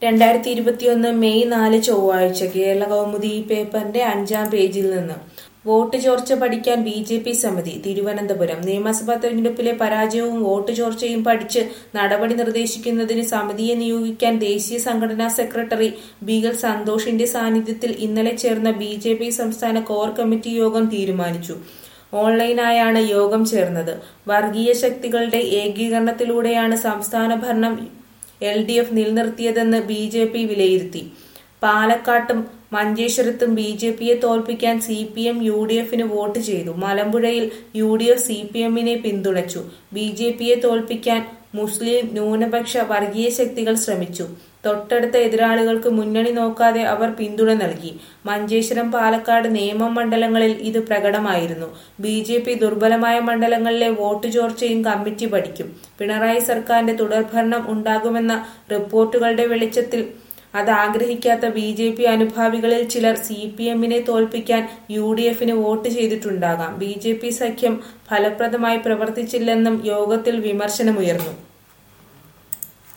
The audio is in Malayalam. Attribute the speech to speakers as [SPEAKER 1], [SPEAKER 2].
[SPEAKER 1] രണ്ടായിരത്തി ഇരുപത്തിയൊന്ന് മെയ് നാല് ചൊവ്വാഴ്ച കേരള കൗമുദി ഈ പേപ്പറിന്റെ അഞ്ചാം പേജിൽ നിന്ന് വോട്ട് ചോർച്ച പഠിക്കാൻ ബി ജെ പി സമിതി തിരുവനന്തപുരം നിയമസഭാ തെരഞ്ഞെടുപ്പിലെ പരാജയവും വോട്ട് ചോർച്ചയും പഠിച്ച് നടപടി നിർദ്ദേശിക്കുന്നതിന് സമിതിയെ നിയോഗിക്കാൻ ദേശീയ സംഘടനാ സെക്രട്ടറി ബി എൽ സന്തോഷിന്റെ സാന്നിധ്യത്തിൽ ഇന്നലെ ചേർന്ന ബി ജെ പി സംസ്ഥാന കോർ കമ്മിറ്റി യോഗം തീരുമാനിച്ചു ഓൺലൈനായാണ് യോഗം ചേർന്നത് വർഗീയ ശക്തികളുടെ ഏകീകരണത്തിലൂടെയാണ് സംസ്ഥാന ഭരണം എൽ ഡി എഫ് നിലനിർത്തിയതെന്ന് ബി ജെ പി വിലയിരുത്തി പാലക്കാട്ടും മഞ്ചേശ്വരത്തും ബി ജെ പിയെ തോൽപ്പിക്കാൻ C P M U D എഫിന് വോട്ട് ചെയ്തു മലമ്പുഴയിൽ U D F C P എമ്മിനെ പിന്തുണച്ചു ബി ജെ പിയെ തോൽപ്പിക്കാൻ മുസ്ലിം ന്യൂനപക്ഷ വർഗീയ ശക്തികൾ ശ്രമിച്ചു തൊട്ടടുത്ത എതിരാളികൾക്ക് മുന്നണി നോക്കാതെ അവർ പിന്തുണ നൽകി മഞ്ചേശ്വരം പാലക്കാട് നിയമം മണ്ഡലങ്ങളിൽ ഇത് പ്രകടമായിരുന്നു ബി ജെ പി ദുർബലമായ മണ്ഡലങ്ങളിലെ വോട്ട് ചോർച്ചയും കമ്മിറ്റി പഠിക്കും പിണറായി സർക്കാരിന്റെ തുടർഭരണം ഉണ്ടാകുമെന്ന റിപ്പോർട്ടുകളുടെ വെളിച്ചത്തിൽ അത് ആഗ്രഹിക്കാത്ത ബി ജെ പി അനുഭാവികളിൽ ചിലർ സി പി എമ്മിനെ തോൽപ്പിക്കാൻ യു ഡി എഫിന് വോട്ട് ചെയ്തിട്ടുണ്ടാകാം ബി ജെ പി സഖ്യം ഫലപ്രദമായി പ്രവർത്തിച്ചില്ലെന്നും യോഗത്തിൽ വിമർശനമുയർന്നു